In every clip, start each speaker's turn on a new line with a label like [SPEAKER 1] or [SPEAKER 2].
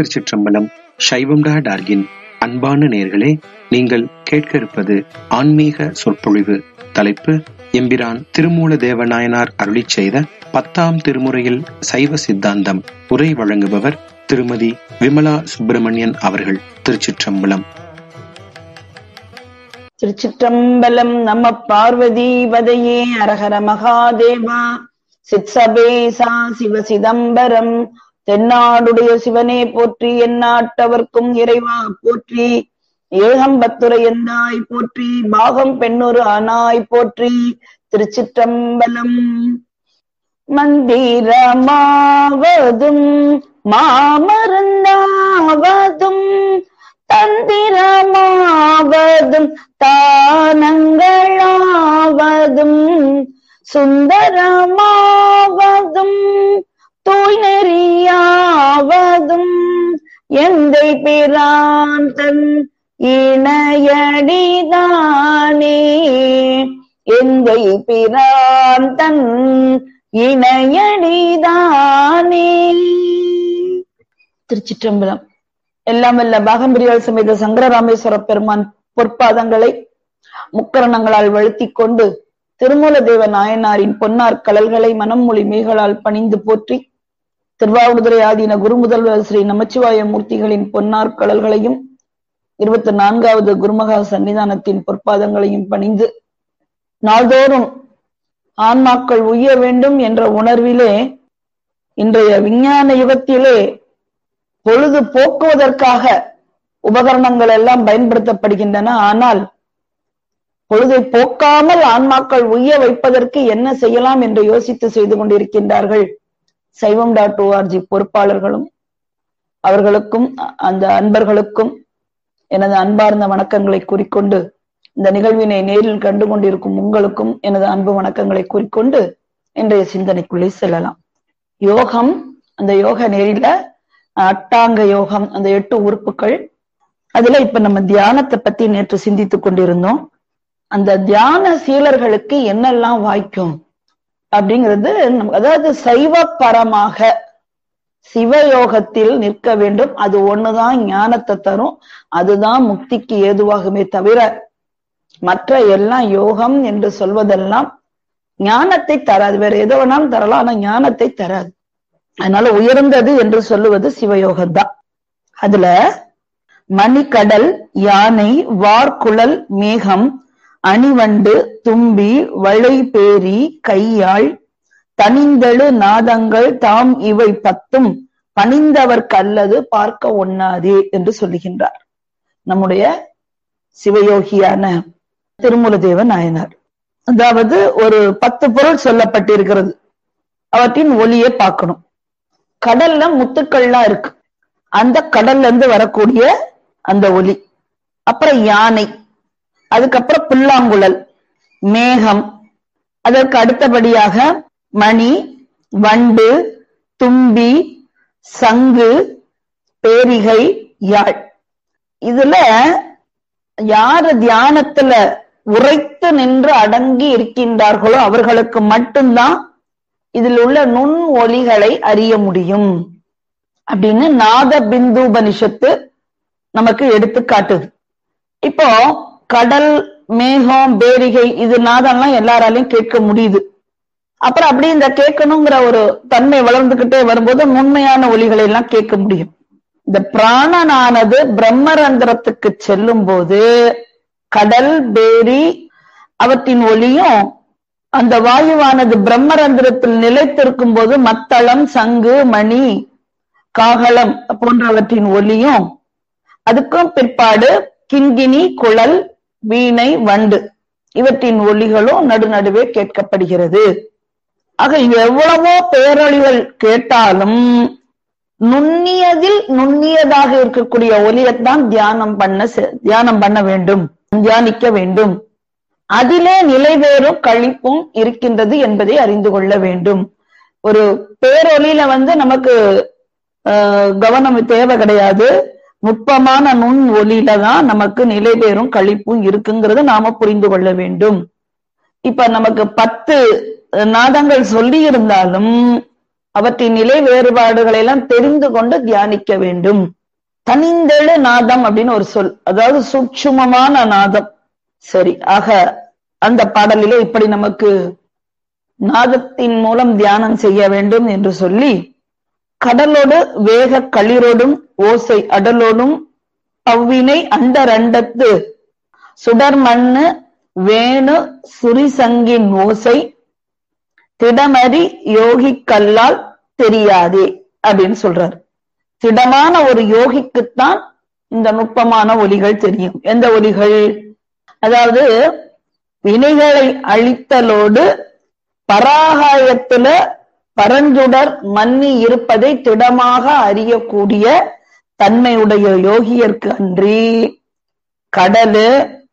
[SPEAKER 1] திருச்சிற்றம்பலம் சைவம் டா டார்கின் அன்பான நேர்களே நீங்கள் கேட்க இருப்பது ஆன்மீக சொற்பொழிவு தலைப்பு எம்பிரான் திருமூல தேவநாயனார் அருளிச் செய்த பத்தாம் திருமுறையில் சைவ சித்தாந்தம் உரை வழங்குபவர் திருமதி விமலா சுப்பிரமணியன் அவர்கள் திருச்சிற்றம்பலம்
[SPEAKER 2] திருச்சிற்றம்பலம் நம்ம பார்வதி வதையே அரஹர மகாதேவா சித்சபேசா சிவ சிதம்பரம் தென்னாடுடைய சிவனே போற்றி எந்நாட்டவர்க்கும் இறைவா போற்றி ஏகம்பத்துரை எந்தாய் போற்றி பாகம் பெண்ணொரு ஆனாய் போற்றி திருச்சிற்றம்பலம் மந்திரமாவதும் மாமருந்தாவதும் தந்திரமாவதும் தானங்களாவதும் சுந்தரமாவதும் தூய் நெறியாவதும் எந்தை பிரான் தன் இணையடிதானே எந்தை பிரான் தன் இணையடிதானே திருச்சிற்றம்பலம் எல்லாம் வல்ல பாகம்பிரியால் சமேத சங்கரராமேஸ்வர பெருமான் பொற்பாதங்களை முக்கரணங்களால் வழுத்திக் கொண்டு திருமூல தேவ நாயனாரின் பொன்னார் கலல்களை மனம் மொழி மேகளால் பணிந்து போற்றி திருவாவூதுரை ஆதீன குரு முதல்வர் ஸ்ரீ நமச்சிவாய மூர்த்திகளின் பொன்னார் கலல்களையும் இருபத்தி நான்காவது குருமகா சன்னிதானத்தின் பொற்பாதங்களையும் பணிந்து நாள்தோறும் ஆன்மாக்கள் உய்ய வேண்டும் என்ற உணர்விலே இன்றைய விஞ்ஞான யுகத்திலே பொழுது போக்குவதற்காக உபகரணங்கள் எல்லாம் பயன்படுத்தப்படுகின்றன ஆனால் பொழுதை போக்காமல் ஆன்மாக்கள் உய்ய வைப்பதற்கு என்ன செய்யலாம் என்று யோசித்து செய்து கொண்டிருக்கின்றார்கள் சைவம் டாட் ஓஆர்ஜி பொறுப்பாளர்களும் அவர்களுக்கும் அந்த அன்பர்களுக்கும் எனது அன்பார்ந்த வணக்கங்களை கூறிக்கொண்டு இந்த நிகழ்வினை நேரில் கண்டு கொண்டிருக்கும் உங்களுக்கும் எனது அன்பு வணக்கங்களை கூறிக்கொண்டு இன்றைய சிந்தனைக்குள்ளே செல்லலாம் யோகம் அந்த யோக நெறியில அட்டாங்க யோகம் அந்த எட்டு உறுப்புகள் அதுல இப்ப நம்ம தியானத்தை பத்தி நேற்று சிந்தித்துக் கொண்டிருந்தோம் அந்த தியான சீலர்களுக்கு என்னெல்லாம் வாய்க்கும் அப்படிங்கிறது அதாவது சைவ பரமாக சிவயோகத்தில் நிற்க வேண்டும் அது ஒண்ணுதான் ஞானத்தை தரும் அதுதான் முக்திக்கு ஏதுவாகுமே தவிர மற்ற எல்லாம் யோகம் என்று சொல்வதெல்லாம் ஞானத்தை தராது வேற எதை வேணாலும் தரலாம் ஆனா ஞானத்தை தராது அதனால உயர்ந்தது என்று சொல்லுவது சிவயோகம் தான் அதுல மணிக்கடல் யானை வார்குழல் மேகம் அணிவண்டு தும்பி வளைபேரி கையாள் தனிந்தழு நாதங்கள் தாம் இவை பத்தும் பணிந்தவர்க்கு அல்லது பார்க்க ஒண்ணாதே என்று சொல்லுகின்றார் நம்முடைய சிவயோகியான திருமூலதேவ நாயனார் அதாவது ஒரு பத்து பொருள் சொல்லப்பட்டிருக்கிறது அவற்றின் ஒளியை பார்க்கணும் கடல்ல முத்துக்கள்லாம் இருக்கு அந்த கடல்ல இருந்து வரக்கூடிய அந்த ஒளி அப்புறம் யானை அதுக்கப்புறம் புல்லாங்குழல் மேகம் அதற்கு அடுத்தபடியாக மணி வண்டு தும்பி சங்கு பேரிகை யாழ் இதுல யாரு தியானத்துல உரைத்து நின்று அடங்கி இருக்கின்றார்களோ அவர்களுக்கு மட்டும்தான் இதில் உள்ள நுண் ஒலிகளை அறிய முடியும் அப்படின்னு நாத பிந்துபனிஷத்து நமக்கு எடுத்து காட்டுது இப்போ கடல் மேகம் பேரிகை இது நாதம்லாம் எல்லாராலையும் கேட்க முடியுது அப்புறம் அப்படி இந்த கேட்கணுங்கிற ஒரு தன்மை வளர்ந்துகிட்டே வரும்போது உண்மையான ஒலிகளை எல்லாம் கேட்க முடியும் இந்த பிராணனானது பிரம்மரந்திரத்துக்கு செல்லும் போது கடல் பேரி அவற்றின் ஒளியும் அந்த வாயுவானது பிரம்மரந்திரத்தில் நிலைத்திருக்கும் போது மத்தளம் சங்கு மணி காகலம் போன்றவற்றின் ஒலியும் அதுக்கும் பிற்பாடு கிங்கினி குழல் வீணை வண்டு இவற்றின் ஒலிகளும் நடுநடுவே கேட்கப்படுகிறது ஆக எவ்வளவோ பேரொழிகள் கேட்டாலும் நுண்ணியதில் நுண்ணியதாக இருக்கக்கூடிய ஒலியத்தான் தியானம் பண்ண தியானம் பண்ண வேண்டும் தியானிக்க வேண்டும் அதிலே நிலைவேறும் கழிப்பும் இருக்கின்றது என்பதை அறிந்து கொள்ள வேண்டும் ஒரு பேரொலியில வந்து நமக்கு கவனம் தேவை கிடையாது நுட்பமான நுண் ஒலியில தான் நமக்கு நிலைவேறும் கழிப்பும் இருக்குங்கிறத நாம புரிந்து கொள்ள வேண்டும் இப்ப நமக்கு பத்து நாதங்கள் சொல்லி இருந்தாலும் அவற்றின் நிலை வேறுபாடுகளை எல்லாம் தெரிந்து கொண்டு தியானிக்க வேண்டும் தனிந்தெழு நாதம் அப்படின்னு ஒரு சொல் அதாவது சூட்சுமமான நாதம் சரி ஆக அந்த பாடலிலே இப்படி நமக்கு நாதத்தின் மூலம் தியானம் செய்ய வேண்டும் என்று சொல்லி கடலோடு வேக களிரோடும் ஓசை அடலோடும் அவ்வினை அண்டரண்டத்து சுடர் மண்ணு வேணு சுரிசங்கின் ஓசை திடமறி யோகி கல்லால் தெரியாதே அப்படின்னு சொல்றாரு திடமான ஒரு யோகிக்குத்தான் இந்த நுட்பமான ஒலிகள் தெரியும் எந்த ஒலிகள் அதாவது வினைகளை அழித்தலோடு பராகாயத்துல பரஞ்சுடர் மன்னி இருப்பதை திடமாக அறியக்கூடிய தன்மையுடைய யோகியர்க்கு அன்றி கடலு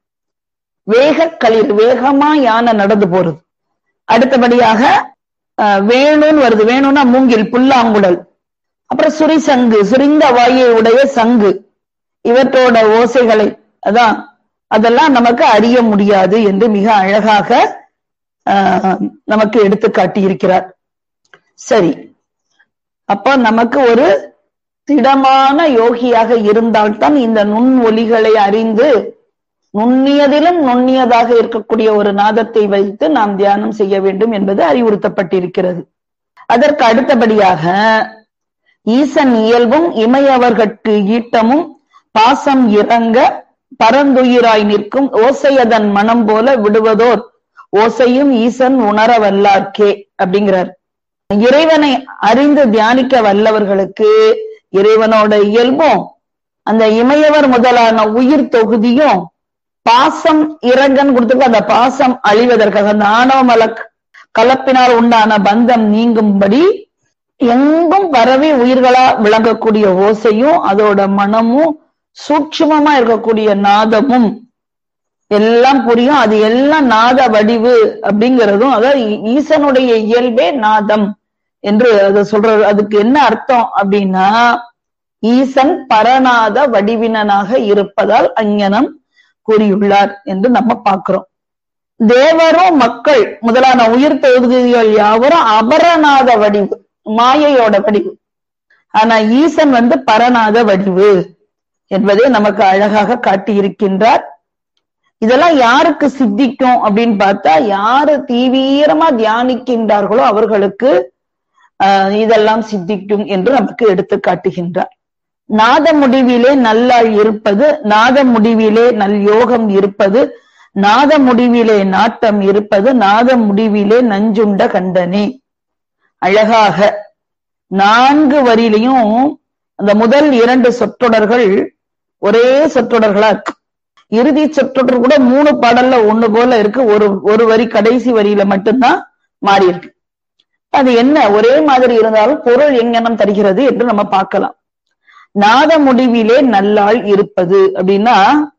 [SPEAKER 2] வேகக்களிர் வேகமா யானை நடந்து போறது அடுத்தபடியாக வேணுன்னு வருது வேணும்னா மூங்கில் புல்லாங்குழல் அப்புறம் சுரிசங்கு சுரிந்த வாயை உடைய சங்கு இவற்றோட ஓசைகளை அதான் அதெல்லாம் நமக்கு அறிய முடியாது என்று மிக அழகாக நமக்கு எடுத்து காட்டி இருக்கிறார் சரி அப்ப நமக்கு ஒரு திடமான யோகியாக இருந்தால்தான் இந்த நுண் ஒலிகளை அறிந்து நுண்ணியதிலும் நுண்ணியதாக இருக்கக்கூடிய ஒரு நாதத்தை வைத்து நாம் தியானம் செய்ய வேண்டும் என்பது அறிவுறுத்தப்பட்டிருக்கிறது அதற்கு அடுத்தபடியாக ஈசன் இயல்பும் இமையவர்கட்கு ஈட்டமும் பாசம் இறங்க பரந்துயிராய் நிற்கும் ஓசையதன் மனம் போல விடுவதோர் ஓசையும் ஈசன் உணர வல்லார்க்கே அப்படிங்கிறார் இறைவனை அறிந்து தியானிக்க வல்லவர்களுக்கு இறைவனோட இயல்பும் அந்த இமையவர் முதலான உயிர் தொகுதியும் பாசம் இறங்கன்னு கொடுத்துருக்கு அந்த பாசம் அழிவதற்காக அந்த ஆணவ மல கலப்பினால் உண்டான பந்தம் நீங்கும்படி எங்கும் பரவி உயிர்களா விளங்கக்கூடிய ஓசையும் அதோட மனமும் சூட்சுமமா இருக்கக்கூடிய நாதமும் எல்லாம் புரியும் அது எல்லாம் நாத வடிவு அப்படிங்கிறதும் அதாவது ஈசனுடைய இயல்பே நாதம் என்று அதை சொல்றது அதுக்கு என்ன அர்த்தம் அப்படின்னா ஈசன் பரநாத வடிவினனாக இருப்பதால் அஞ்ஞனம் கூறியுள்ளார் என்று நம்ம பார்க்கிறோம் தேவரும் மக்கள் முதலான உயிர் தொகுதிகள் யாவரும் அபரநாத வடிவு மாயையோட வடிவு ஆனா ஈசன் வந்து பரநாத வடிவு என்பதை நமக்கு அழகாக காட்டியிருக்கின்றார் இதெல்லாம் யாருக்கு சித்திக்கும் அப்படின்னு பார்த்தா யாரு தீவிரமா தியானிக்கின்றார்களோ அவர்களுக்கு ஆஹ் இதெல்லாம் சித்திக்கும் என்று நமக்கு எடுத்து காட்டுகின்றார் நாத முடிவிலே நல்லாள் இருப்பது நாத முடிவிலே நல் யோகம் இருப்பது நாத முடிவிலே நாட்டம் இருப்பது நாத முடிவிலே நஞ்சுண்ட கண்டனே அழகாக நான்கு வரியிலையும் அந்த முதல் இரண்டு சொற்றொடர்கள் ஒரே சொற்றொடர்களா இருக்கு இறுதி சொற்றொடர் கூட மூணு பாடல்ல ஒண்ணு போல இருக்கு ஒரு ஒரு வரி கடைசி வரியில மட்டும்தான் மாறி இருக்கு அது என்ன ஒரே மாதிரி இருந்தாலும் பொருள் எங்கனம் தருகிறது என்று நம்ம பார்க்கலாம் நாத முடிவிலே நல்லாள் இருப்பது அப்படின்னா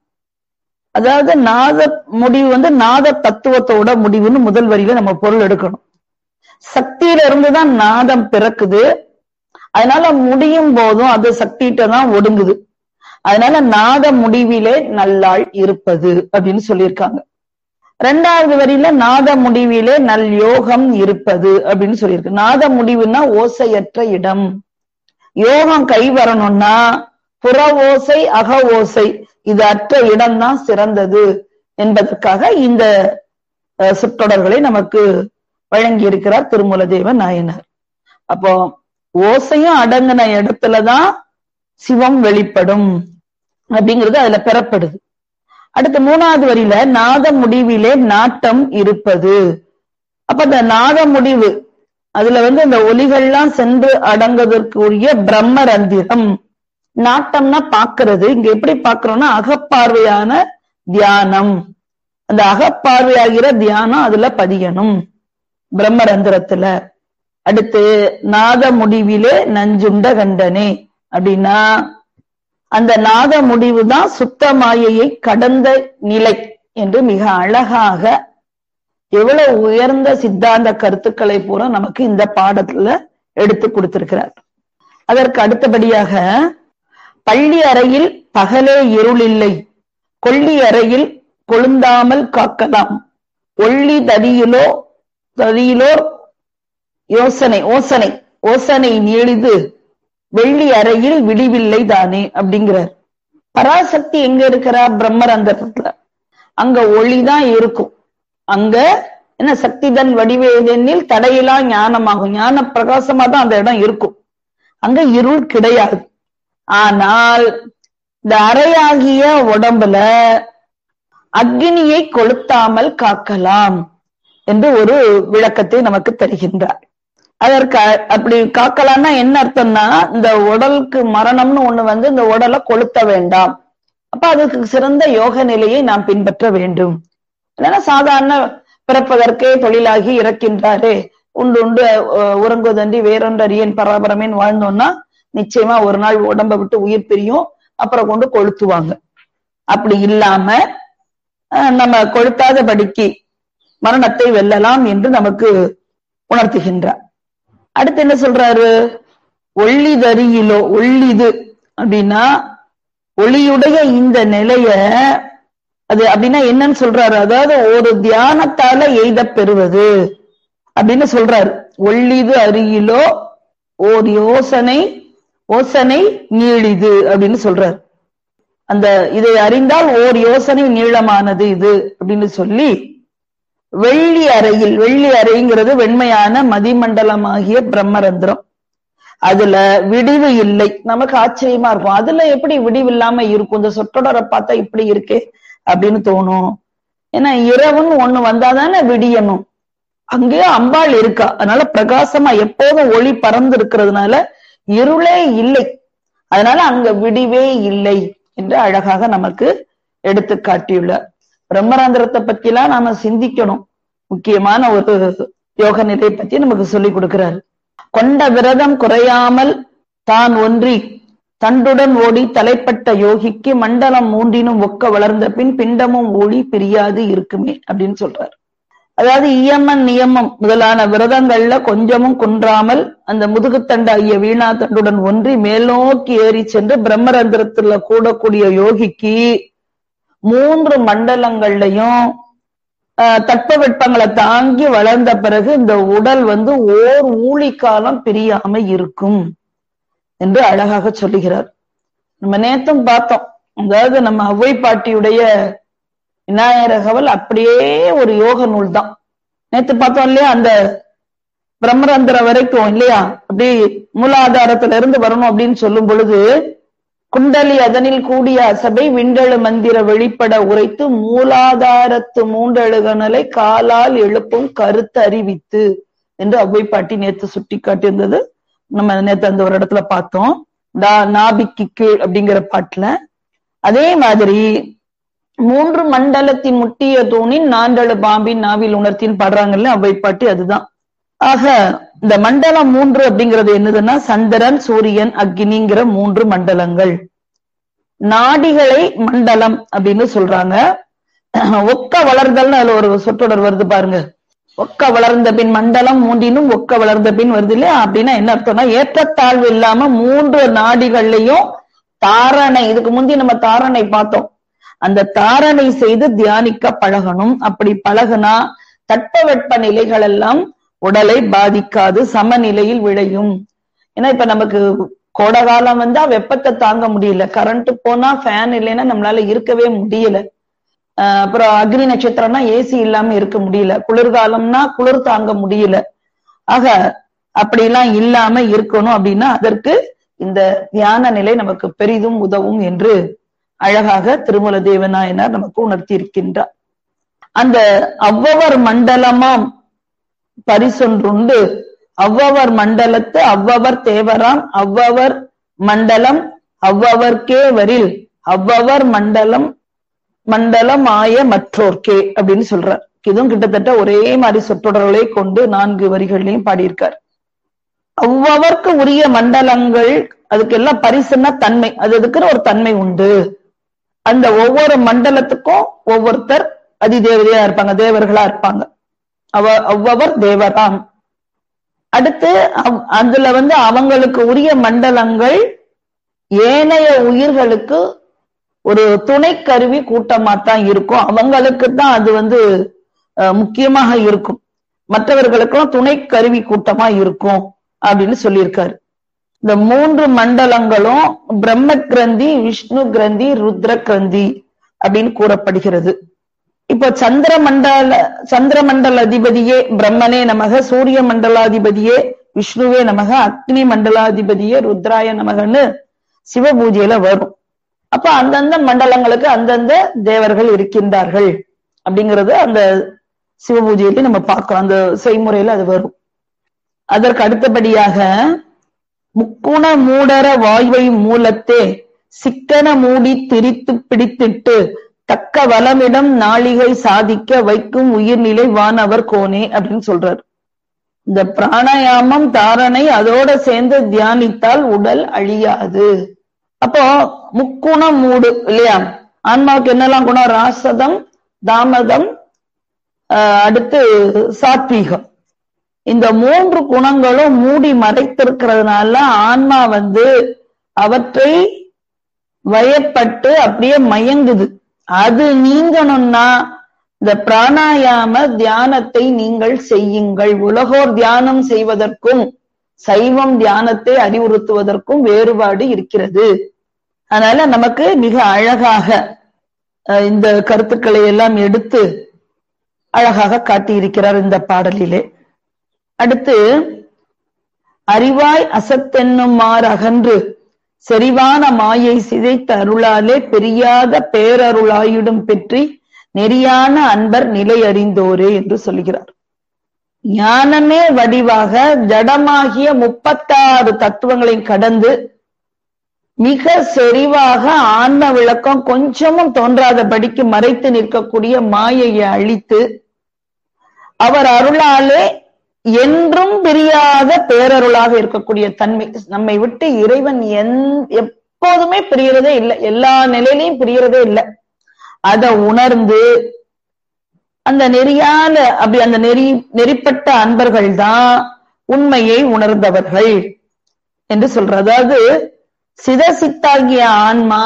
[SPEAKER 2] அதாவது நாத முடிவு வந்து நாத தத்துவத்தோட முடிவுன்னு முதல் வரியில நம்ம பொருள் எடுக்கணும் சக்தியில இருந்துதான் நாதம் பிறக்குது அதனால முடியும் போதும் அது சக்திகிட்ட தான் ஒடுங்குது அதனால நாத முடிவிலே நல்லாள் இருப்பது அப்படின்னு சொல்லியிருக்காங்க ரெண்டாவது வரியில நாத முடிவிலே நல் யோகம் இருப்பது அப்படின்னு சொல்லியிருக்கு நாத முடிவுன்னா ஓசையற்ற இடம் யோகம் கை வரணும்னா புற ஓசை அக ஓசை இது அற்ற இடம்தான் சிறந்தது என்பதற்காக இந்த சொற்றொடர்களை நமக்கு வழங்கி இருக்கிறார் திருமூலதேவ நாயனார் அப்போ ஓசையும் அடங்கின இடத்துலதான் சிவம் வெளிப்படும் அப்படிங்கிறது அதுல பெறப்படுது அடுத்த மூணாவது வரியில நாத முடிவிலே நாட்டம் இருப்பது அப்ப அந்த நாத முடிவு அதுல வந்து இந்த ஒலிகள்லாம் சென்று அடங்குவதற்குரிய பிரம்மரந்திரம் நாட்டம்னா பாக்குறது இங்க எப்படி பாக்குறோம்னா அகப்பார்வையான தியானம் அந்த அகப்பார்வையாகிற தியானம் அதுல பதியணும் பிரம்மரந்திரத்துல அடுத்து நாத முடிவிலே நஞ்சுண்ட கண்டனே அப்படின்னா அந்த நாத முடிவு தான் சுத்த மாயையை கடந்த நிலை என்று மிக அழகாக எவ்வளவு உயர்ந்த சித்தாந்த கருத்துக்களை பூரா நமக்கு இந்த பாடத்துல எடுத்து கொடுத்திருக்கிறார் அதற்கு அடுத்தபடியாக பள்ளி அறையில் பகலே இருளில்லை கொள்ளி அறையில் கொழுந்தாமல் காக்கலாம் ஒள்ளி ததியிலோ ததியிலோர் யோசனை ஓசனை ஓசனை நீளிது வெள்ளி அறையில் விடிவில்லை தானே அப்படிங்கிறார் பராசக்தி எங்க இருக்கிறா பிரம்மரந்தத்துல அங்க ஒளிதான் இருக்கும் அங்க என்ன சக்திதன் வடிவேதெனில் தடையிலா ஞானமாகும் ஞான பிரகாசமா தான் அந்த இடம் இருக்கும் அங்க இருள் கிடையாது ஆனால் இந்த அறையாகிய உடம்புல அக்னியை கொளுத்தாமல் காக்கலாம் என்று ஒரு விளக்கத்தை நமக்கு தருகின்றார் அதற்கு அப்படி காக்கலாம்னா என்ன அர்த்தம்னா இந்த உடலுக்கு மரணம்னு ஒண்ணு வந்து இந்த உடலை கொளுத்த வேண்டாம் அப்ப அதுக்கு சிறந்த யோக நிலையை நாம் பின்பற்ற வேண்டும் இல்லைன்னா சாதாரண பிறப்பதற்கே தொழிலாகி இறக்கின்றாரே உண்டு உண்டு உறங்குதண்டி வேறொன்றறியன் பராபரமேன் வாழ்ந்தோம்னா நிச்சயமா ஒரு நாள் உடம்ப விட்டு உயிர் பிரியும் அப்புறம் கொண்டு கொளுத்துவாங்க அப்படி இல்லாம நம்ம கொளுத்தாதபடிக்கு மரணத்தை வெல்லலாம் என்று நமக்கு உணர்த்துகின்றார் அடுத்து என்ன சொல்றாரு ஒள்ளிதறியிலோ ஒள்ளிது அப்படின்னா ஒளியுடைய இந்த நிலைய அது அப்படின்னா என்னன்னு சொல்றாரு அதாவது ஒரு தியானத்தால எய்த பெறுவது அப்படின்னு சொல்றாரு ஒள்ளிது அருகிலோ ஓர் யோசனை ஓசனை நீளிது அப்படின்னு சொல்றாரு அந்த இதை அறிந்தால் ஓர் யோசனை நீளமானது இது அப்படின்னு சொல்லி வெள்ளி அறையில் வெள்ளி அறைங்கிறது வெண்மையான மதிமண்டலமாகிய பிரம்மரந்திரம் அதுல விடிவு இல்லை நமக்கு ஆச்சரியமா இருக்கும் அதுல எப்படி விடிவு இல்லாம இருக்கும் இந்த சொற்றொடரை பார்த்தா இப்படி இருக்கே அப்படின்னு தோணும் ஏன்னா இரவுன்னு ஒண்ணு வந்தாதானே விடியணும் அங்கேயே அம்பாள் இருக்கா அதனால பிரகாசமா எப்போதும் ஒளி பறந்து இருக்கிறதுனால இருளே இல்லை அதனால அங்க விடிவே இல்லை என்று அழகாக நமக்கு எடுத்து காட்டியுள்ளார் பிரம்மராந்திரத்தை பத்தி எல்லாம் நாம சிந்திக்கணும் முக்கியமான ஒரு யோக நிலை பத்தி நமக்கு சொல்லி கொடுக்கிறாரு கொண்ட விரதம் குறையாமல் தான் ஒன்றி தண்டுடன் ஓடி தலைப்பட்ட யோகிக்கு மண்டலம் மூன்றினும் ஒக்க வளர்ந்த பின் பிண்டமும் ஓடி பிரியாது இருக்குமே அப்படின்னு சொல்றாரு அதாவது இயமன் நியமம் முதலான விரதங்கள்ல கொஞ்சமும் குன்றாமல் அந்த முதுகுத்தண்டு ஐய வீணா தண்டுடன் ஒன்றி மேல்நோக்கி ஏறி சென்று பிரம்மரந்திரத்துல கூடக்கூடிய யோகிக்கு மூன்று மண்டலங்கள்லயும் தட்பவெட்பங்களை தாங்கி வளர்ந்த பிறகு இந்த உடல் வந்து ஓர் ஊழிக்காலம் பிரியாம இருக்கும் என்று அழகாக சொல்லுகிறார் நம்ம நேத்தும் பார்த்தோம் அதாவது நம்ம அவ்வை பாட்டியுடைய விநாயகரகவல் அப்படியே ஒரு யோக நூல் தான் நேத்து பார்த்தோம் இல்லையா அந்த பிரம்மரந்திரம் வரைக்கும் இல்லையா அப்படி மூலாதாரத்துல இருந்து வரணும் அப்படின்னு சொல்லும் பொழுது குண்டலி அதனில் கூடிய அசபை விண்டெழு மந்திர வெளிப்பட உரைத்து மூலாதாரத்து மூன்றெழுகணலை காலால் எழுப்பும் கருத்து அறிவித்து என்று அவ்வை பாட்டி நேத்து சுட்டி காட்டியிருந்தது நம்ம நேத்து அந்த ஒரு இடத்துல பார்த்தோம் நாபிக்கு கீழ் அப்படிங்கிற பாட்டுல அதே மாதிரி மூன்று மண்டலத்தின் முட்டிய தூணின் நாண்டழு பாம்பின் நாவில் உணர்த்தின்னு பாடுறாங்கல்ல அவ்வை பாட்டி அதுதான் ஆக இந்த மண்டலம் மூன்று அப்படிங்கிறது என்னதுன்னா சந்திரன் சூரியன் அக்னிங்கிற மூன்று மண்டலங்கள் நாடிகளை மண்டலம் அப்படின்னு சொல்றாங்க ஒக்க வளர்தல்னு அதுல ஒரு சொற்றொடர் வருது பாருங்க ஒக்க வளர்ந்த பின் மண்டலம் மூன்றினும் ஒக்க வளர்ந்த பின் வருது இல்லையா அப்படின்னா என்ன அர்த்தம்னா ஏற்றத்தாழ்வு இல்லாம மூன்று நாடிகள்லயும் தாரணை இதுக்கு முந்தி நம்ம தாரணை பார்த்தோம் அந்த தாரணை செய்து தியானிக்க பழகணும் அப்படி பழகுனா தட்பவெட்ப நிலைகள் எல்லாம் உடலை பாதிக்காது சமநிலையில் விளையும் ஏன்னா இப்ப நமக்கு கோடை காலம் வந்தா வெப்பத்தை தாங்க முடியல கரண்ட் போனா ஃபேன் இல்லைன்னா நம்மளால இருக்கவே முடியல அப்புறம் அக்னி நட்சத்திரம்னா ஏசி இல்லாம இருக்க முடியல குளிர்காலம்னா குளிர் தாங்க முடியல ஆக அப்படிலாம் இல்லாம இருக்கணும் அப்படின்னா அதற்கு இந்த தியான நிலை நமக்கு பெரிதும் உதவும் என்று அழகாக திருமல தேவநாயனார் நமக்கு உணர்த்தி இருக்கின்றார் அந்த அவ்வவர் மண்டலமாம் பரிசொன்றுண்டு அவ்வவர் மண்டலத்து அவ்வவர் தேவராம் அவ்வவர் மண்டலம் அவ்வவர்க்கே வரில் அவ்வவர் மண்டலம் மண்டலம் ஆய மற்றோர்க்கே அப்படின்னு சொல்றார் இதுவும் கிட்டத்தட்ட ஒரே மாதிரி சொற்றொடர்களை கொண்டு நான்கு வரிகள்லையும் பாடியிருக்கார் அவ்வவர்க்கு உரிய மண்டலங்கள் அதுக்கு எல்லாம் பரிசுன்னா தன்மை அது அதுக்குற ஒரு தன்மை உண்டு அந்த ஒவ்வொரு மண்டலத்துக்கும் ஒவ்வொருத்தர் அதிதேவதையா இருப்பாங்க தேவர்களா இருப்பாங்க அவ அவ்வவர் தேவராம் அடுத்து அதுல வந்து அவங்களுக்கு உரிய மண்டலங்கள் ஏனைய உயிர்களுக்கு ஒரு துணை கருவி கூட்டமா தான் இருக்கும் அவங்களுக்கு தான் அது வந்து முக்கியமாக இருக்கும் மற்றவர்களுக்கும் துணை கருவி கூட்டமா இருக்கும் அப்படின்னு சொல்லியிருக்காரு இந்த மூன்று மண்டலங்களும் பிரம்ம கிரந்தி விஷ்ணு கிரந்தி ருத்ர கிரந்தி அப்படின்னு கூறப்படுகிறது இப்போ சந்திர மண்டல சந்திர மண்டல அதிபதியே பிரம்மனே நமக சூரிய மண்டலாதிபதியே விஷ்ணுவே நமக அக்னி மண்டலாதிபதியே ருத்ராய நமகன்னு சிவ பூஜையில வரும் அப்ப அந்தந்த மண்டலங்களுக்கு அந்தந்த தேவர்கள் இருக்கின்றார்கள் அப்படிங்கறது அந்த சிவ பூஜையில நம்ம பார்க்கிறோம் அந்த செய்முறையில அது வரும் அதற்கு அடுத்தபடியாக முக்குண மூடர வாய்வை மூலத்தே சிக்கன மூடி திரித்து பிடித்திட்டு தக்க வளமிடம் நாளிகை சாதிக்க வைக்கும் உயிர்நிலை வானவர் கோனே அப்படின்னு சொல்றார் இந்த பிராணாயாமம் தாரணை அதோட சேர்ந்து தியானித்தால் உடல் அழியாது அப்போ முக்குணம் மூடு இல்லையா ஆன்மாவுக்கு என்னெல்லாம் குணம் ராசதம் தாமதம் அடுத்து சாத்வீகம் இந்த மூன்று குணங்களும் மூடி மறைத்திருக்கிறதுனால ஆன்மா வந்து அவற்றை வயப்பட்டு அப்படியே மயங்குது அது நீங்கணும்னா இந்த பிராணாயாம தியானத்தை நீங்கள் செய்யுங்கள் உலகோர் தியானம் செய்வதற்கும் சைவம் தியானத்தை அறிவுறுத்துவதற்கும் வேறுபாடு இருக்கிறது அதனால நமக்கு மிக அழகாக இந்த கருத்துக்களை எல்லாம் எடுத்து அழகாக காட்டியிருக்கிறார் இந்த பாடலிலே அடுத்து அறிவாய் அசத்தென்னுமாறு அகன்று செறிவான மாயை சிதைத்த அருளாலே பெரியாத பேரருளாயுடும் பெற்றி நெறியான அன்பர் நிலை அறிந்தோரே என்று சொல்கிறார் ஞானமே வடிவாக ஜடமாகிய முப்பத்தாறு தத்துவங்களை கடந்து மிக செறிவாக ஆன்ம விளக்கம் கொஞ்சமும் தோன்றாதபடிக்கு மறைத்து நிற்கக்கூடிய மாயையை அழித்து அவர் அருளாலே என்றும் பிரியாத பேரருளாக இருக்கக்கூடிய தன்மை நம்மை விட்டு இறைவன் எந் எப்போதுமே பிரியறதே இல்லை எல்லா நிலையிலையும் பிரியறதே இல்லை அதை உணர்ந்து அந்த நெறியால அப்படி அந்த நெறி நெறிப்பட்ட அன்பர்கள் தான் உண்மையை உணர்ந்தவர்கள் என்று சொல்ற அதாவது சித சித்தாகிய ஆன்மா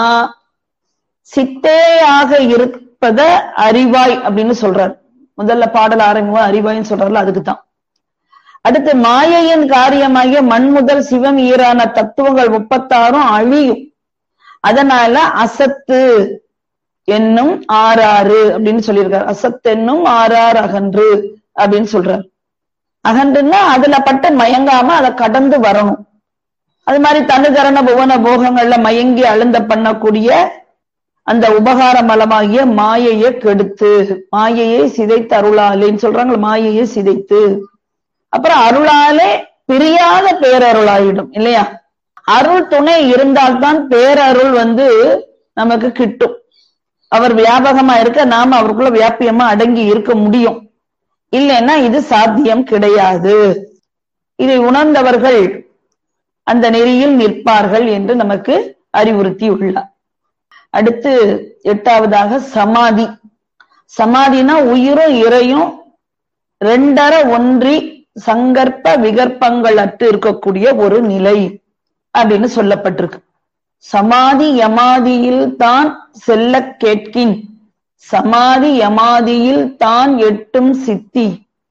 [SPEAKER 2] சித்தேயாக இருப்பத அறிவாய் அப்படின்னு சொல்றார் முதல்ல பாடல் ஆரம்பிக்கும் அறிவாய்ன்னு சொல்றாருல அதுக்கு தான் அடுத்து மாயையின் காரியமாகிய மண் முதல் சிவம் ஈரான தத்துவங்கள் முப்பத்தாறும் அழியும் அதனால அசத்து என்னும் ஆறாறு அப்படின்னு சொல்லியிருக்காரு அசத் என்னும் ஆறாறு அகன்று அப்படின்னு சொல்றாரு அகன்றுன்னா அதுல பட்டு மயங்காம அதை கடந்து வரணும் அது மாதிரி தனுகரண புவன போகங்கள்ல மயங்கி அழுந்த பண்ணக்கூடிய அந்த உபகார மலமாகிய மாயையை கெடுத்து மாயையை சிதைத்து அருளாலேன்னு சொல்றாங்க மாயையை சிதைத்து அப்புறம் அருளாலே பிரியாத பேரருளாயிடும் இல்லையா அருள் துணை இருந்தால்தான் பேரருள் வந்து நமக்கு கிட்டும் அவர் வியாபகமா இருக்க நாம அவருக்குள்ள வியாபியமா அடங்கி இருக்க முடியும் இல்லைன்னா இது சாத்தியம் கிடையாது இதை உணர்ந்தவர்கள் அந்த நெறியில் நிற்பார்கள் என்று நமக்கு அறிவுறுத்தி உள்ளார் அடுத்து எட்டாவதாக சமாதி சமாதினா உயிரும் இறையும் ரெண்டர ஒன்றி சங்கற்ப விகற்பங்கள் அற்று இருக்கக்கூடிய ஒரு நிலை அப்படின்னு சொல்லப்பட்டிருக்கு சமாதி யமாதியில் தான் செல்ல கேட்கின் சமாதி யமாதியில் தான் எட்டும் சித்தி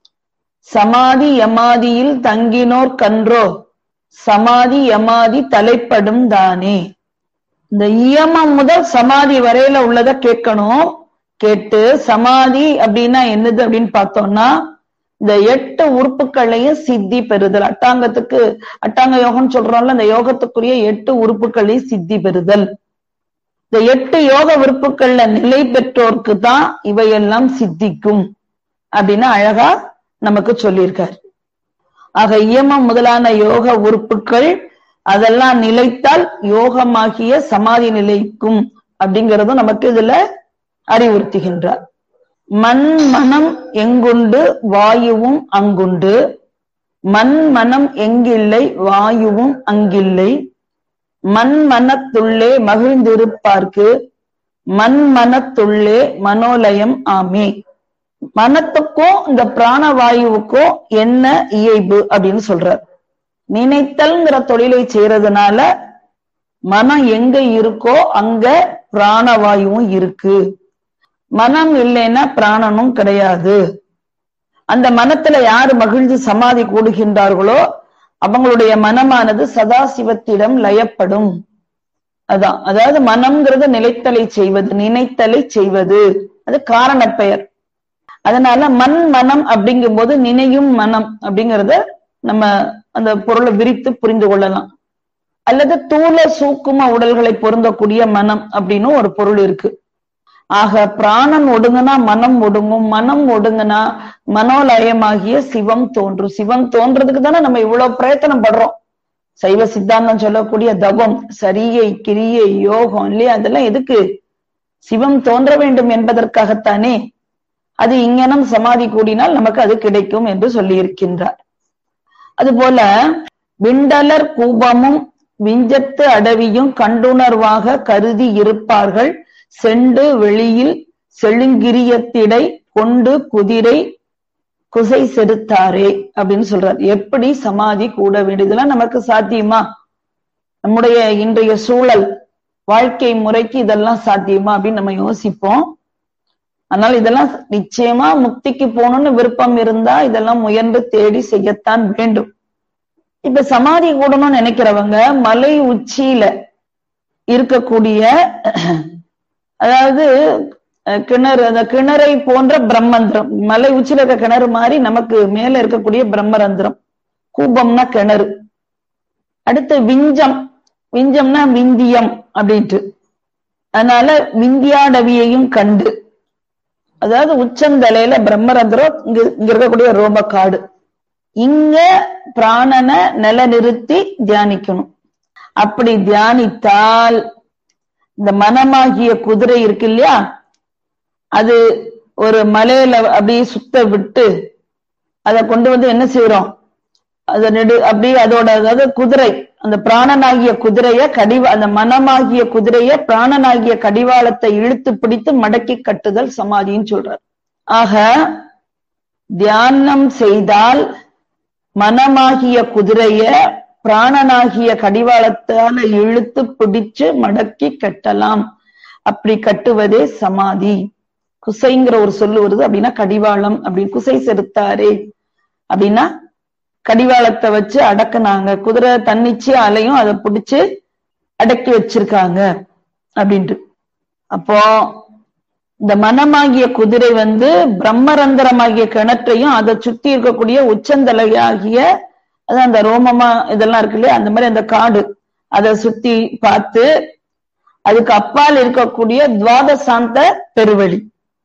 [SPEAKER 2] சமாதி யமாதியில் தங்கினோர் கன்றோ சமாதி யமாதி தலைப்படும் தானே இந்த இயமம் முதல் சமாதி வரையில உள்ளத கேட்கணும் கேட்டு சமாதி அப்படின்னா என்னது அப்படின்னு பார்த்தோம்னா இந்த எட்டு உறுப்புகளையும் சித்தி பெறுதல் அட்டாங்கத்துக்கு அட்டாங்க யோகம் சொல்றோம்ல இந்த யோகத்துக்குரிய எட்டு உறுப்புகளையும் சித்தி பெறுதல் இந்த எட்டு யோக உறுப்புகள்ல நிலை பெற்றோருக்கு தான் இவையெல்லாம் சித்திக்கும் அப்படின்னு அழகா நமக்கு சொல்லியிருக்காரு ஆக இயமம் முதலான யோக உறுப்புகள் அதெல்லாம் நிலைத்தால் யோகமாகிய சமாதி நிலைக்கும் அப்படிங்கறதும் நமக்கு இதுல அறிவுறுத்துகின்றார் மண் மனம் எங்குண்டு வாயுவும் அங்குண்டு மண் மனம் எங்கில்லை வாயுவும் அங்கில்லை மண் மனத்துள்ளே மகிழ்ந்திருப்பார்க்கு மண் மனத்துள்ளே மனோலயம் ஆமே மனத்துக்கும் இந்த பிராணவாயுவுக்கும் என்ன இயல்பு அப்படின்னு சொல்றார் நினைத்தல்ங்கிற தொழிலை செய்யறதுனால மனம் எங்க இருக்கோ அங்க பிராணவாயுவும் இருக்கு மனம் இல்லைன்னா பிராணனும் கிடையாது அந்த மனத்துல யாரு மகிழ்ந்து சமாதி கூடுகின்றார்களோ அவங்களுடைய மனமானது சதாசிவத்திடம் லயப்படும் அதான் அதாவது மனம்ங்கிறது நிலைத்தலை செய்வது நினைத்தலை செய்வது அது காரண பெயர் அதனால மண் மனம் அப்படிங்கும் போது நினையும் மனம் அப்படிங்கறத நம்ம அந்த பொருளை விரித்து புரிந்து கொள்ளலாம் அல்லது தூல சூக்கும உடல்களை பொருந்தக்கூடிய மனம் அப்படின்னு ஒரு பொருள் இருக்கு ஆக பிராணன் ஒடுங்குனா மனம் ஒடுங்கும் மனம் ஒடுங்குனா மனோலயமாகிய சிவம் தோன்றும் சிவம் தோன்றதுக்கு தானே நம்ம இவ்வளவு பிரயத்தனம் படுறோம் சைவ சித்தாந்தம் சொல்லக்கூடிய தவம் சரியை கிரியை யோகம் இல்லையா அதெல்லாம் எதுக்கு சிவம் தோன்ற வேண்டும் என்பதற்காகத்தானே அது இங்கனம் சமாதி கூடினால் நமக்கு அது கிடைக்கும் என்று சொல்லி இருக்கின்றார் அதுபோல விண்டலர் கூபமும் விஞ்சத்து அடவியும் கண்டுணர்வாக கருதி இருப்பார்கள் செண்டு வெளியில் செழுங்கிரியத்திடை கொண்டு குதிரை குசை செலுத்தாரே அப்படின்னு சொல்றார் எப்படி சமாதி கூட வேண்டியதெல்லாம் நமக்கு சாத்தியமா நம்முடைய இன்றைய சூழல் வாழ்க்கை முறைக்கு இதெல்லாம் சாத்தியமா அப்படின்னு நம்ம யோசிப்போம் அதனால இதெல்லாம் நிச்சயமா முக்திக்கு போகணும்னு விருப்பம் இருந்தா இதெல்லாம் முயன்று தேடி செய்யத்தான் வேண்டும் இப்ப சமாதி கூடணும்னு நினைக்கிறவங்க மலை உச்சியில இருக்கக்கூடிய அதாவது கிணறு அந்த கிணறை போன்ற பிரம்மந்திரம் மலை உச்சியில இருக்க கிணறு மாதிரி நமக்கு மேல இருக்கக்கூடிய பிரம்மரந்திரம் கூபம்னா கிணறு அடுத்து விஞ்சம் விஞ்சம்னா விந்தியம் அப்படின்ட்டு அதனால விந்தியாடவியையும் கண்டு அதாவது உச்சந்தலையில பிரம்மரந்திரம் இங்க இங்க இருக்கக்கூடிய ரோம காடு இங்க பிராணனை நிலநிறுத்தி தியானிக்கணும் அப்படி தியானித்தால் இந்த மனமாகிய குதிரை இருக்கு இல்லையா அது ஒரு மலையில அப்படியே சுத்த விட்டு அதை கொண்டு வந்து என்ன செய்யறோம் அத நெடு அப்படியே அதோட அதாவது குதிரை அந்த பிராணனாகிய குதிரைய கடிவ அந்த மனமாகிய குதிரைய பிராணனாகிய கடிவாளத்தை இழுத்து பிடித்து மடக்கி கட்டுதல் சமாதின்னு சொல்றார் ஆக தியானம் செய்தால் மனமாகிய குதிரைய பிராணனாகிய கடிவாளத்தால இழுத்து பிடிச்சு மடக்கி கட்டலாம் அப்படி கட்டுவதே சமாதி குசைங்கிற ஒரு சொல்லு வருது அப்படின்னா கடிவாளம் அப்படின்னு குசை செலுத்தாரே அப்படின்னா கடிவாளத்தை வச்சு அடக்குனாங்க குதிரை தன்னிச்சு அலையும் அதை பிடிச்சு அடக்கி வச்சிருக்காங்க அப்படின்ட்டு அப்போ இந்த மனமாகிய குதிரை வந்து பிரம்மரந்திரமாகிய கிணற்றையும் அதை சுத்தி இருக்கக்கூடிய உச்சந்தலையாகிய அது அந்த ரோமமா இதெல்லாம் இருக்கு இல்லையா அந்த மாதிரி அந்த காடு அதை சுத்தி பார்த்து அதுக்கு அப்பால் இருக்கக்கூடிய துவாதசாந்த பெருவழி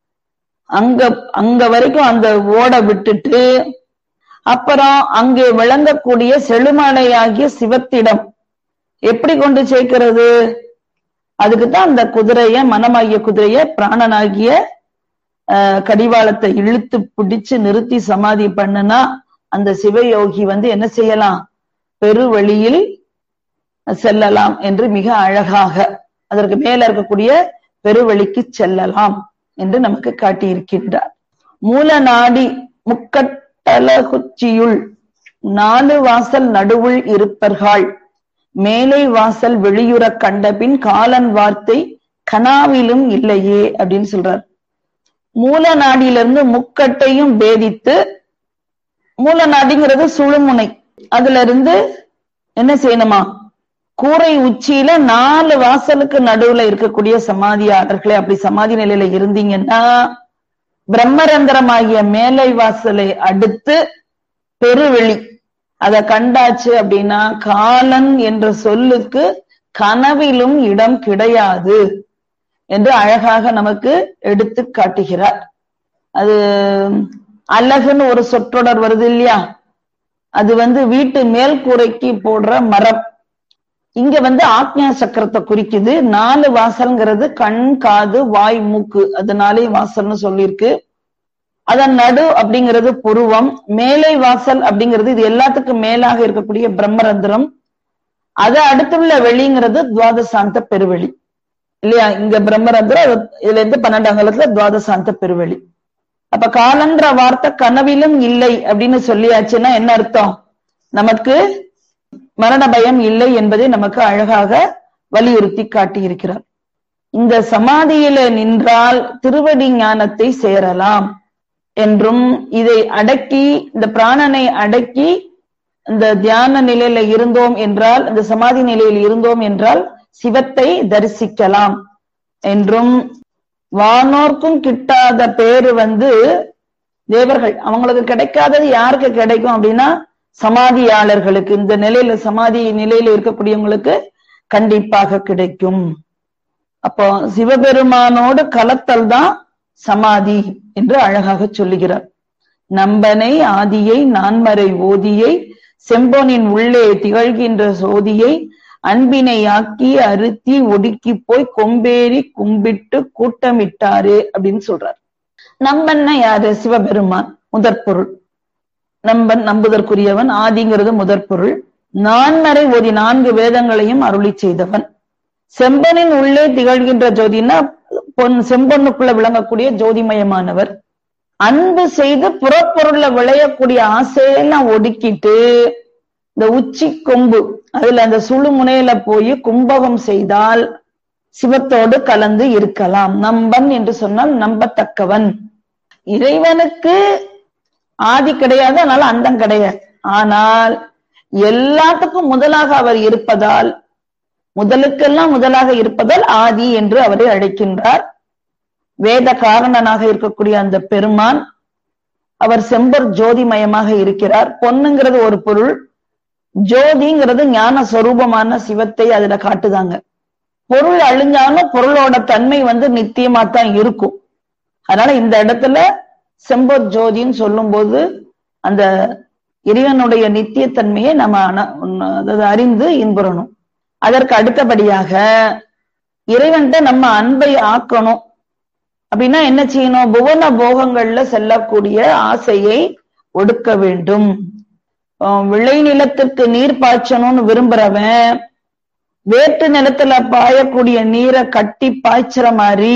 [SPEAKER 2] அங்க அங்க வரைக்கும் அந்த ஓட விட்டுட்டு அப்புறம் அங்கே விளங்கக்கூடிய செழுமலையாகிய சிவத்திடம் எப்படி கொண்டு சேர்க்கிறது அதுக்குதான் அந்த குதிரைய மனமாகிய குதிரைய பிராணனாகிய கடிவாளத்தை இழுத்து பிடிச்சு நிறுத்தி சமாதி பண்ணுனா அந்த சிவயோகி வந்து என்ன செய்யலாம் பெருவழியில் செல்லலாம் என்று மிக அழகாக அதற்கு மேல இருக்கக்கூடிய பெருவழிக்கு செல்லலாம் என்று நமக்கு காட்டியிருக்கின்றார் மூல நாடி முக்கட்டலகுச்சியுள் நாலு வாசல் நடுவுள் இருப்பர்கள் மேலை வாசல் வெளியுற கண்டபின் காலன் வார்த்தை கனாவிலும் இல்லையே அப்படின்னு சொல்றார் மூல நாடியிலிருந்து முக்கட்டையும் பேதித்து மூல நாடிங்கிறது சுழுமுனை அதுல இருந்து என்ன செய்யணுமா கூரை உச்சியில நாலு வாசலுக்கு நடுவுல இருக்கக்கூடிய சமாதியாளர்களே அப்படி சமாதி நிலையில இருந்தீங்கன்னா பிரம்மரந்திரமாகிய மேலை வாசலை அடுத்து பெருவெளி அத கண்டாச்சு அப்படின்னா காலன் என்ற சொல்லுக்கு கனவிலும் இடம் கிடையாது என்று அழகாக நமக்கு எடுத்து காட்டுகிறார் அது அழகுன்னு ஒரு சொற்றொடர் வருது இல்லையா அது வந்து வீட்டு மேல் கூரைக்கு போடுற மரம் இங்க வந்து ஆக்ஞா சக்கரத்தை குறிக்குது நாலு வாசல்ங்கிறது கண் காது வாய் மூக்கு அதனாலே வாசல்னு சொல்லியிருக்கு அதன் நடு அப்படிங்கிறது புருவம் மேலை வாசல் அப்படிங்கிறது இது எல்லாத்துக்கும் மேலாக இருக்கக்கூடிய பிரம்மரந்திரம் அதை அடுத்துள்ள வெளிங்கிறது துவாதசாந்த பெருவெளி இல்லையா இங்க பிரம்மரந்திரம் இதுல இருந்து பன்னெண்டாம் காலத்துல துவாதசாந்த பெருவெளி அப்ப காலன்ற வார்த்தை கனவிலும் இல்லை அப்படின்னு சொல்லியாச்சுன்னா என்ன அர்த்தம் நமக்கு மரண பயம் இல்லை என்பதை நமக்கு அழகாக வலியுறுத்தி காட்டியிருக்கிறார் இந்த சமாதியில நின்றால் திருவடி ஞானத்தை சேரலாம் என்றும் இதை அடக்கி இந்த பிராணனை அடக்கி இந்த தியான நிலையில இருந்தோம் என்றால் இந்த சமாதி நிலையில் இருந்தோம் என்றால் சிவத்தை தரிசிக்கலாம் என்றும் வானோர்க்கும் கிட்டாத பேரு வந்து தேவர்கள் அவங்களுக்கு கிடைக்காதது யாருக்கு கிடைக்கும் அப்படின்னா சமாதியாளர்களுக்கு இந்த நிலையில சமாதி நிலையில இருக்கக்கூடியவங்களுக்கு கண்டிப்பாக கிடைக்கும் அப்போ சிவபெருமானோடு கலத்தல் தான் சமாதி என்று அழகாக சொல்லுகிறார் நம்பனை ஆதியை நான்மறை ஓதியை செம்பொனின் உள்ளே திகழ்கின்ற சோதியை அன்பினை ஆக்கி அறுத்தி ஒடுக்கி போய் கொம்பேறி கும்பிட்டு கூட்டமிட்டாரு அப்படின்னு சொல்றார் நம்பன்னா யாரு சிவபெருமான் முதற் பொருள் நம்பன் நம்புதற்குரியவன் ஆதிங்கிறது முதற் பொருள் நான்மறை ஓதி நான்கு வேதங்களையும் அருளி செய்தவன் செம்பனின் உள்ளே திகழ்கின்ற ஜோதினா பொன் செம்பொன்னுக்குள்ள விளங்கக்கூடிய ஜோதிமயமானவர் அன்பு செய்து புறப்பொருள்ல விளையக்கூடிய ஆசையெல்லாம் ஒடுக்கிட்டு இந்த உச்சி கொம்பு அதுல அந்த சுழு முனையில போய் கும்பகம் செய்தால் சிவத்தோடு கலந்து இருக்கலாம் நம்பன் என்று சொன்னால் நம்பத்தக்கவன் இறைவனுக்கு ஆதி கிடையாது அதனால அந்தம் கிடையாது ஆனால் எல்லாத்துக்கும் முதலாக அவர் இருப்பதால் முதலுக்கெல்லாம் முதலாக இருப்பதால் ஆதி என்று அவரை அழைக்கின்றார் வேத காரணனாக இருக்கக்கூடிய அந்த பெருமான் அவர் செம்பர் ஜோதிமயமாக இருக்கிறார் பொண்ணுங்கிறது ஒரு பொருள் ஜோதிங்கிறது ஞான சொரூபமான சிவத்தை அதுல காட்டுதாங்க பொருள் அழிஞ்சாலும் பொருளோட தன்மை வந்து நித்தியமா தான் இருக்கும் அதனால இந்த இடத்துல செம்பொர் ஜோதின்னு சொல்லும் போது அந்த இறைவனுடைய நித்தியத்தன்மையை நம்ம அதாவது அறிந்து இன்புறணும் அதற்கு அடுத்தபடியாக இறைவன்கிட்ட நம்ம அன்பை ஆக்கணும் அப்படின்னா என்ன செய்யணும் புவன போகங்கள்ல செல்லக்கூடிய ஆசையை ஒடுக்க வேண்டும் விளை நிலத்துக்கு நீர் பாய்ச்சணும்னு விரும்புறவன் வேட்டு நிலத்துல பாயக்கூடிய நீரை கட்டி பாய்ச்சுற மாதிரி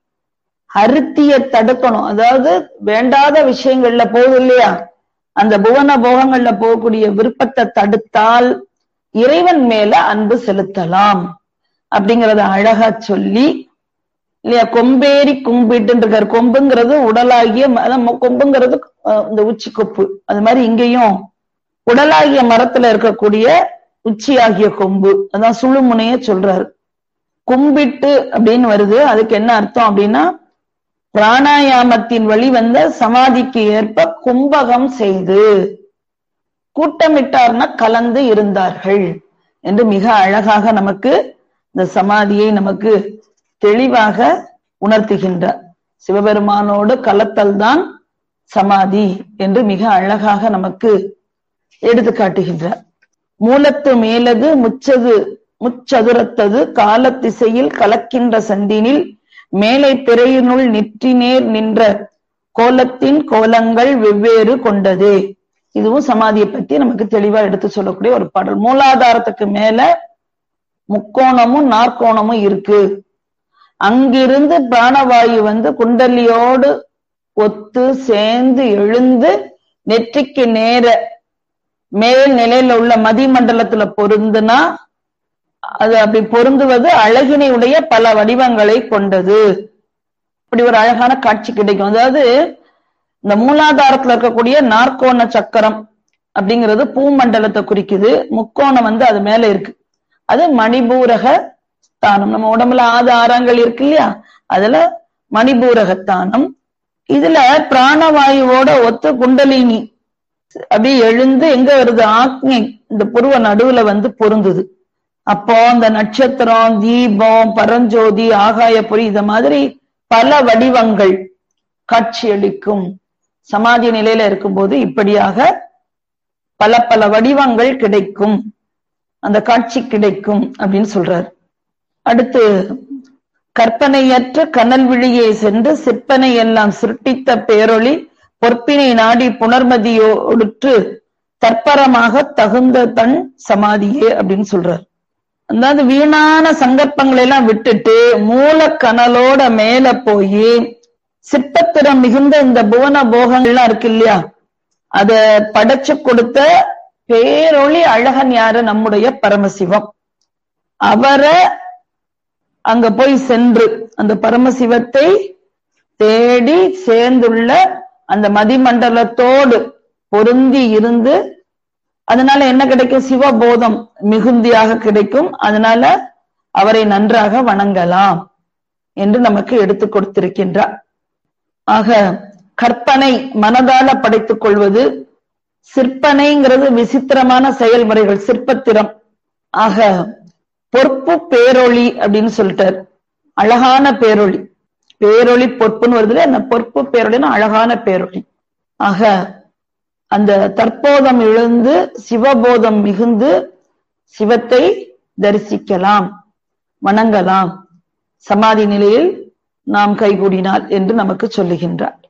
[SPEAKER 2] அருத்திய தடுக்கணும் அதாவது வேண்டாத விஷயங்கள்ல போகுது இல்லையா அந்த புவன போகங்கள்ல போகக்கூடிய விருப்பத்தை தடுத்தால் இறைவன் மேல அன்பு செலுத்தலாம் அப்படிங்கறத அழகா சொல்லி இல்லையா கொம்பேறி கும்பிட்டு இருக்காரு கொம்புங்கிறது உடலாகிய கொம்புங்கிறது இந்த உச்சி கொப்பு அது மாதிரி இங்கேயும் உடலாகிய மரத்துல இருக்கக்கூடிய உச்சி ஆகிய கொம்பு அதான் சுழுமுனைய சொல்றாரு கும்பிட்டு அப்படின்னு வருது அதுக்கு என்ன அர்த்தம் அப்படின்னா பிராணாயாமத்தின் வழி வந்த சமாதிக்கு ஏற்ப கும்பகம் செய்து கூட்டமிட்டார்னா கலந்து இருந்தார்கள் என்று மிக அழகாக நமக்கு இந்த சமாதியை நமக்கு தெளிவாக உணர்த்துகின்றார் சிவபெருமானோடு கலத்தல் தான் சமாதி என்று மிக அழகாக நமக்கு எடுத்து காட்டுகின்றார் மூலத்து மேலது முச்சது முச்சதுரத்தது காலத்திசையில் கலக்கின்ற சந்தினில் மேலை பிறையினுள் நெற்றினேர் நின்ற கோலத்தின் கோலங்கள் வெவ்வேறு கொண்டதே இதுவும் சமாதியை பத்தி நமக்கு தெளிவா எடுத்து சொல்லக்கூடிய ஒரு பாடல் மூலாதாரத்துக்கு மேல முக்கோணமும் நாற்கோணமும் இருக்கு அங்கிருந்து பிராணவாயு வந்து குண்டலியோடு ஒத்து சேர்ந்து எழுந்து நெற்றிக்கு நேர மேல் நிலையில உள்ள மதிமண்டலத்துல பொருந்துனா அது அப்படி பொருந்துவது அழகினையுடைய பல வடிவங்களை கொண்டது இப்படி ஒரு அழகான காட்சி கிடைக்கும் அதாவது இந்த மூலாதாரத்துல இருக்கக்கூடிய நாற்கோண சக்கரம் அப்படிங்கிறது பூமண்டலத்தை குறிக்குது முக்கோணம் வந்து அது மேல இருக்கு அது மணிபூரக ஸ்தானம் நம்ம உடம்புல ஆறு ஆறாங்கள் இருக்கு இல்லையா அதுல மணிபூரகத்தானம் இதுல பிராணவாயுவோட ஒத்து குண்டலினி அப்படியே எழுந்து எங்க வருது ஆக்ஞை இந்த புருவ நடுவுல வந்து பொருந்துது அப்போ அந்த நட்சத்திரம் தீபம் பரஞ்சோதி ஆகாயபுரி இத மாதிரி பல வடிவங்கள் காட்சியளிக்கும் சமாதி நிலையில இருக்கும்போது இப்படியாக பல பல வடிவங்கள் கிடைக்கும் அந்த காட்சி கிடைக்கும் அப்படின்னு சொல்றார் அடுத்து கற்பனையற்ற கனல் விழியே சென்று சிற்பனை எல்லாம் சிருட்டித்த பேரொளி பொற்பினை நாடி புனர்மதியோடுற்று தற்பரமாக தகுந்த தன் சமாதியே அப்படின்னு சொல்றார் அதாவது வீணான சங்கற்பங்களை எல்லாம் விட்டுட்டு மூல கனலோட மேல போய் சிற்பத்திறம் மிகுந்த இந்த புவன போகங்கள்லாம் இருக்கு இல்லையா அத படைச்சு கொடுத்த பேரொளி அழகன் யாரு நம்முடைய பரமசிவம் அவரை அங்க போய் சென்று அந்த பரமசிவத்தை தேடி சேர்ந்துள்ள அந்த மதிமண்டலத்தோடு பொருந்தி இருந்து அதனால என்ன கிடைக்கும் சிவபோதம் மிகுந்தியாக கிடைக்கும் அதனால அவரை நன்றாக வணங்கலாம் என்று நமக்கு எடுத்து கொடுத்திருக்கின்றார் ஆக கற்பனை மனதால படைத்துக் கொள்வது சிற்பனைங்கிறது விசித்திரமான செயல்முறைகள் சிற்பத்திறம் ஆக பொறுப்பு பேரொளி அப்படின்னு சொல்லிட்டார் அழகான பேரொளி பேரொளி பொறுப்புன்னு வருது அந்த பொறுப்பு பேரொளின்னா அழகான பேரொளி ஆக அந்த தற்போதம் எழுந்து சிவபோதம் மிகுந்து சிவத்தை தரிசிக்கலாம் வணங்கலாம் சமாதி நிலையில் நாம் கைகூடினால் என்று நமக்கு சொல்லுகின்றார்